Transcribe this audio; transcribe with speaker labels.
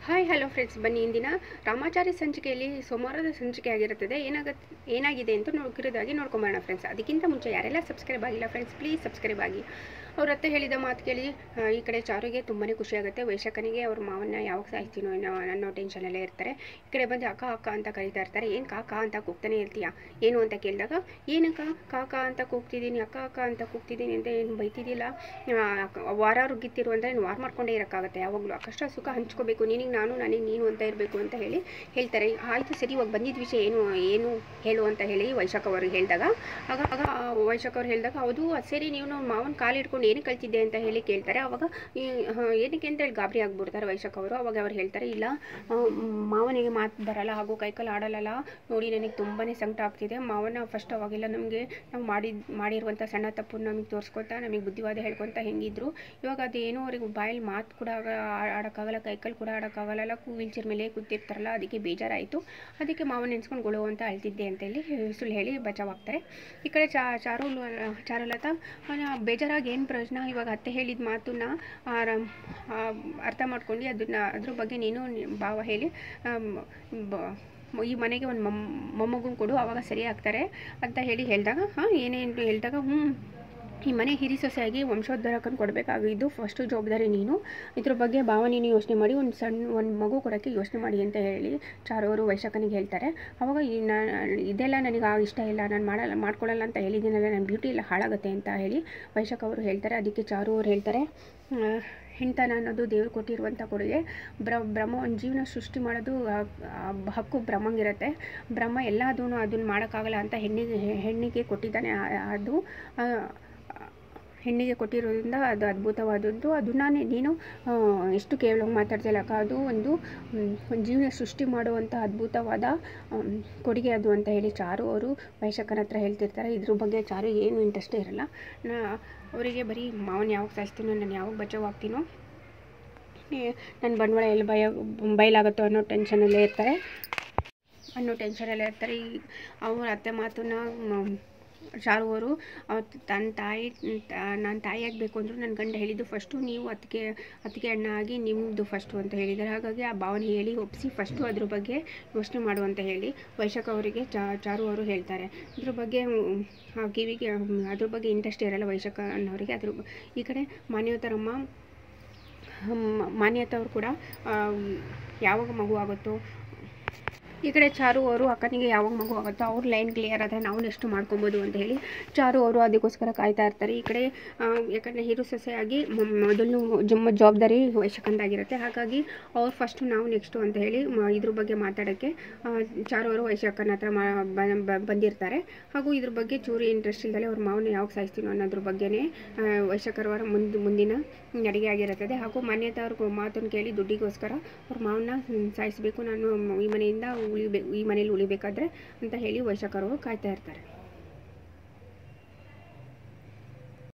Speaker 1: hi hello friends ಬನ್ನಿ ಇಂದಿನ ರಾಮಾಚಾರ್ಯ ಸಂಚಿಕೆಯಲ್ಲಿ ಸೋಮವಾರದ ಸಂಚಿಕೆ ಆಗಿರುತ್ತದೆ ಏನಾಗತ್ತೆ ಏನಾಗಿದೆ ಅಂತ ನೋಡ್ಕಿರೋದಾಗಿ ನೋಡ್ಕೊಂಬರೋಣ ಫ್ರೆಂಡ್ಸ್ ಅದಕ್ಕಿಂತ ಮುಂಚೆ ಯಾರೆಲ್ಲ ಸಬ್ಸ್ಕ್ರೈಬ್ ಆಗಿಲ್ಲ ಫ್ರೆಂಡ್ಸ್ ಪ್ಲೀಸ್ ಸಬ್ಸ್ಕ್ರೈಬ್ ಆಗಿ ಅವ್ರ ಅತ್ತೆ ಹೇಳಿದ ಮಾತು ಕೇಳಿ ಆ, ಈ ಕಡೆ ಚಾರುಗೆ ತುಂಬಾ ಖುಷಿಯಾಗುತ್ತೆ ವೈಶಾಖನಿಗೆ ಅವ್ರ ಮಾವನ್ನ ಯಾವಾಗ ಸಾಯ್ತೀನೋ ಅನ್ನೋ ಅನ್ನೋ ಟೆನ್ಷನಲ್ಲೇ ಇರ್ತಾರೆ ಈ ಕಡೆ ಬಂದು ಅಕ್ಕ ಅಕ್ಕ ಅಂತ ಕರೀತಾ ಇರ್ತಾರೆ ಏನು ಕಾಕ ಅಂತ ಕೂಗ್ತಾನೆ ಇರ್ತೀಯಾ ಏನು ಅಂತ ಕೇಳಿದಾಗ ಏನಕ್ಕ ಕಾಕ ಅಂತ ಕೂಗ್ತಿದ್ದೀನಿ ಅಕ್ಕ ಅಕ್ಕ ಅಂತ ಕೂಗ್ತಿದ್ದೀನಿ ಅಂತ ಏನು ಬೈತಿದ್ದಿಲ್ಲ ಆ, ಅಕ್ಕ- ವಾರ ರುಗ್ಗಿತ್ತಿರು ಅಂದರೆ ನೀನು ವಾರ ಮಾಡ್ಕೊಂಡೇ ಇರೋಕ್ಕಾಗತ್ತೆ ಯಾವಾಗಲೂ ಕಷ್ಟ ಸುಖ ಹಂಚ್ಕೋಬೇಕು ನಿನಗೆ ನಾನು ನನಗೆ ನೀನು ಅಂತ ಇರಬೇಕು ಅಂತ ಹೇಳಿ ಹೇಳ್ತಾರೆ ಆಯಿತು ಸರಿ ಇವಾಗ ಬಂದಿದ್ದ ವಿಷಯ ಏನು ಏನು ಹೇಳು ಅಂತ ಹೇಳಿ ವೈಶಾಖ ಅವ್ರಿಗೆ ಹೇಳಿದಾಗ ಆಗ ಆಗ ಆ ವೈಶಾಖ ಅವ್ರು ಹೇಳಿದಾಗ ಹೌದು ಅದು ಸರಿ ನೀವು ನಮ್ಮ ಮಾವನ ಕಾಲು ಹಿಡ್ಕೊಂಡು ಏನಕ್ಕೆ ಕಳ್ತಿದ್ದೆ ಅಂತ ಹೇಳಿ ಕೇಳ್ತಾರೆ ಅವಾಗ ಈ ಹ, ಏನಕ್ಕೆ ಅಂತ ಹೇಳಿ ಗಾಬರಿ ಆಗ್ಬಿಡ್ತಾರೆ ವೈಶಾಖ ಅವರು ಅವಾಗ ಅವ್ರು ಹೇಳ್ತಾರೆ ಇಲ್ಲ ಆ, ಮ್, ಮಾವನಿಗೆ ಮಾತು ಬರಲ್ಲ ಹಾಗೂ ಕೈಕಾಲು ಆಡಲ್ಲ ನೋಡಿ ನನಗೆ ತುಂಬಾ ಸಂಕಟ ಆಗ್ತಿದೆ ಮಾವನ ಫಸ್ಟ್ ಅವಾಗೆಲ್ಲ ನಮಗೆ ನಾವು ಮಾಡಿದ ಮಾಡಿರುವಂಥ ಸಣ್ಣ ತಪ್ಪು ನಮಗೆ ತೋರಿಸ್ಕೊತಾ ನಮಗೆ ಬುದ್ಧಿವಾದ ಹೇಳ್ಕೊತ ಹೆಂಗಿದ್ರು ಇವಾಗ ಅದೇನೋ ಅವ್ರಿಗೆ ಬಾಯಲ್ಲಿ ಮಾತು ಕೂಡ ಆಗ- ಆ- ಆಡೋಕ್ಕಾಗಲ್ಲ ಕೈಕಾಲು ಕೂಡ ಆಡೋಕ್ಕಾಗಲ್ಲ ವೀಲ್ ಚೇರ್ ಮೇಲೆ ಕೂತಿರ್ತಾರಲ್ಲ ಅದಕ್ಕೆ ಬೇಜಾರಾಯಿತು ಅದಕ್ಕೆ ಮಾವನ ನೆನ್ಸ್ಕೊಂಡು ಗೊಳು ಅಂತ ಅಳ್ತಿದ್ದೆ ಅಂತ ಹೇಳಿ ಸುಳ್ಳು ಹೇಳಿ ಬಚಾವಾಗ್ತಾರೆ ಈ ಕಡೆ ಚಾ ಚಾರು ಚಾರುಲತಾ ಅವನ ಬೇಜಾರಾಗಿ ಏನು ಪ್ರಯೋಜನ ಇವಾಗ ಅತ್ತೆ ಹೇಳಿದ ಮಾತನ್ನ ಆರಾಮ್- ಆ, ಅರ್ಥ ಮಾಡ್ಕೊಂಡು ಅದನ್ನ ಅದ್ರ ಬಗ್ಗೆ ನೀನು ನಿ- ಭಾವ ಹೇಳಿ ಆಮ್, ಬ- ಈ ಮನೆಗೆ ಒಂದು ಮೊಮ್ ಮೊಮ್ಮಗನ ಕೊಡು ಆವಾಗ ಸರಿ ಆಗ್ತಾರೆ ಅಂತ ಹೇಳಿ ಹೇಳಿದಾಗ ಹಾಂ ಏನೇನು ಹೇಳಿದಾಗ ಹ್ಞೂ ಈ ಮನೆ ಹಿರಿ ಸೊಸೆಯಾಗಿ ವಂಶೋದ್ಧಾರಕನ ಕೊಡಬೇಕಾಗಿದ್ದು ಫಸ್ಟು ಜವಾಬ್ದಾರಿ ನೀನು ಇದ್ರ ಬಗ್ಗೆ ಭಾವ ನೀನು ಯೋಚನೆ ಮಾಡಿ ಒಂದು ಸಣ್ಣ ಒಂದು ಮಗು ಕೊಡೋಕ್ಕೆ ಯೋಚನೆ ಮಾಡಿ ಅಂತ ಹೇಳಿ ಚಾರು ಅವರು ವೈಶಾಖನಿಗೆ ಹೇಳ್ತಾರೆ ಅವಾಗ ಈ ನಾ ಇದೆಲ್ಲ ನನಗೆ ಆ ಇಷ್ಟ ಇಲ್ಲ ನಾನು ಮಾಡಲ್ಲ ಮಾಡ್ಕೊಳ್ಳಲ್ಲ ಅಂತ ಹೇಳಿದ್ದೀನಲ್ಲ ನನ್ನ ಬ್ಯೂಟಿ ಎಲ್ಲ ಹಾಳಾಗುತ್ತೆ ಅಂತ ಹೇಳಿ ವೈಶಾಖ ಅವರು ಹೇಳ್ತಾರೆ ಅದಕ್ಕೆ ಚಾರು ಅವ್ರು ಹೇಳ್ತಾರೆ ಆ, ಹೆಣ್ತನ ಅನ್ನೋದು ದೇವ್ರು ಕೊಟ್ಟಿರುವಂಥ ಕೊಡುಗೆ ಬ್ರ ಬ್ರಹ್ಮ ಒಂದು ಜೀವನ ಸೃಷ್ಟಿ ಮಾಡೋದು ಆ, ಆ ಹಕ್ಕು ಬ್ರಹ್ಮಂಗಿರುತ್ತೆ ಬ್ರಹ್ಮ ಎಲ್ಲದೂ ಅದನ್ನು ಮಾಡೋಕ್ಕಾಗಲ್ಲ ಅಂತ ಹೆಣ್ಣಿಗೆ ಹೆಣ್ಣಿಗೆ ಕೊಟ್ಟಿದ್ದಾನೆ ಆ- ಅದು ಆ, ಹೆಣ್ಣಿಗೆ ಕೊಟ್ಟಿರೋದ್ರಿಂದ ಅದು ಅದ್ಭುತವಾದದ್ದು ಅದನ್ನ ನೀನು ಆ, ಎಷ್ಟು ಕೇವಲ ಮಾತಾಡ್ತಿಲ್ಲಕ್ಕ ಅದು ಒಂದು ಮ್, ಒಂದು ಜೀವನ ಸೃಷ್ಟಿ ಮಾಡುವಂಥ ಅದ್ಭುತವಾದ ಆಮ್, ಕೊಡುಗೆ ಅದು ಅಂತ ಹೇಳಿ ಚಾರು ಅವರು ವೈಶಾಖನ ಹತ್ರ ಹೇಳ್ತಿರ್ತಾರೆ ಇದ್ರ ಬಗ್ಗೆ ಚಾರು ಏನು ಇಂಟ್ರೆಸ್ಟೇ ಇರಲ್ಲ ನಾ ಅವರಿಗೆ ಬರೀ ಮಾವನ ಯಾವಾಗ ಸಾಯಿಸ್ತೀನೋ ನಾನು ಯಾವಾಗ ಬಚಾವ್ ಆಗ್ತೀನೋ ನನ್ನ ಬಂಡವಾಳ ಎಲ್ಲಿ ಭಯ ಬಯಲಾಗುತ್ತೋ ಅನ್ನೋ ಟೆನ್ಷನಲ್ಲೇ ಇರ್ತಾರೆ ಅನ್ನೋ ಟೆನ್ಷನಲ್ಲೇ ಇರ್ತಾರೆ ಈ ಅವ್ರ ಅತ್ತೆ ಮಾತನ್ನ ಮ- ಶಾರು ಅವರು ಅವತ್ತು ತನ್ನ ತಾಯಿ ನನ್ನ ತಾಯಿ ಆಗಬೇಕು ಅಂದರು ನನ್ನ ಗಂಡ ಹೇಳಿದ್ದು ಫಸ್ಟು ನೀವು ಅದಕ್ಕೆ ಅದಕ್ಕೆ ಅಣ್ಣ ಆಗಿ ನಿಮ್ಮದು ಫಸ್ಟು ಅಂತ ಹೇಳಿದ್ದಾರೆ ಹಾಗಾಗಿ ಆ ಭಾವನೆ ಹೇಳಿ ಒಪ್ಪಿಸಿ ಫಸ್ಟು ಅದ್ರ ಬಗ್ಗೆ ಯೋಚನೆ ಮಾಡು ಅಂತ ಹೇಳಿ ವೈಶಾಖ ಅವರಿಗೆ ಚಾ ಚಾರು ಅವರು ಹೇಳ್ತಾರೆ ಇದ್ರ ಬಗ್ಗೆ ಮ್, ಆ ಕಿವಿಗೆ ಮ್, ಅದ್ರ ಬಗ್ಗೆ ಇಂಟ್ರೆಸ್ಟ್ ಇರಲ್ಲ ವೈಶಾಖ ಅನ್ನೋರಿಗೆ ಅದ್ರ ಬ- ಈ ಕಡೆ ಮಾನ್ಯತರಮ್ಮ ಮಾನ್ಯತೆ ಅವರು ಕೂಡ ಆಮ್, ಯಾವಾಗ ಮಗು ಆಗುತ್ತೋ ಈ ಕಡೆ ಚಾರು ಅವರು ಅಕ್ಕನಿಗೆ ಯಾವಾಗ ಮಗು ಆಗುತ್ತೋ ಅವ್ರ ಲೈನ್ ಕ್ಲಿಯರ್ ಆದರೆ ನಾವು ನೆಕ್ಸ್ಟ್ ಮಾಡ್ಕೊಬೋದು ಅಂತ ಹೇಳಿ ಚಾರು ಅವರು ಅದಕ್ಕೋಸ್ಕರ ಕಾಯ್ತಾ ಇರ್ತಾರೆ ಈ ಕಡೆ ಆ, ಯಾಕಂದರೆ ಹಿರು ಸೊಸೆಯಾಗಿ ಮ- ಮೊದಲು ಜಮ್ಮ ಜವಾಬ್ದಾರಿ ವೈಶಾಖಂದಾಗಿರುತ್ತೆ ಹಾಗಾಗಿ ಅವ್ರು ಫಸ್ಟು ನಾವು ನೆಕ್ಸ್ಟು ಅಂತ ಹೇಳಿ ಮ- ಇದ್ರ ಬಗ್ಗೆ ಮಾತಾಡೋಕ್ಕೆ ಆ, ಚಾರು ಅವರು ವೈಶಾಖನ ಹತ್ರ ಮಾ ಬ- ಬ- ಬಂದಿರ್ತಾರೆ ಹಾಗೂ ಇದ್ರ ಬಗ್ಗೆ ಚೂರು ಇಂಟ್ರೆಸ್ಟ್ ಇಲ್ಲದೆ ಅವ್ರ ಮಾವನ ಯಾವಾಗ ಸಾಯಿಸ್ತೀನೋ ಅನ್ನೋದ್ರ ಬಗ್ಗೆನೇ ಆ, ವೈಶಾಖರವರ ಮುಂದೆ ಮುಂದಿನ ನಡಿಗೆ ಆಗಿರುತ್ತದೆ ಹಾಗೂ ಮಾನ್ಯತೆ ಅವ್ರ ಮಾತನ್ನು ಕೇಳಿ ದುಡ್ಡಿಗೋಸ್ಕರ ಅವ್ರ ಮಾವನ್ನ ಸಾಯಿಸಬೇಕು ನಾನು ಈ ಮನೆಯಿಂದ ಉಳಿಬೇಕು ಈ ಮನೇಲಿ ಉಳಿಬೇಕಾದ್ರೆ ಅಂತ ಹೇಳಿ ವೈಶಾಖರವರು ಕಾಯ್ತಾ ಇರ್ತಾರೆ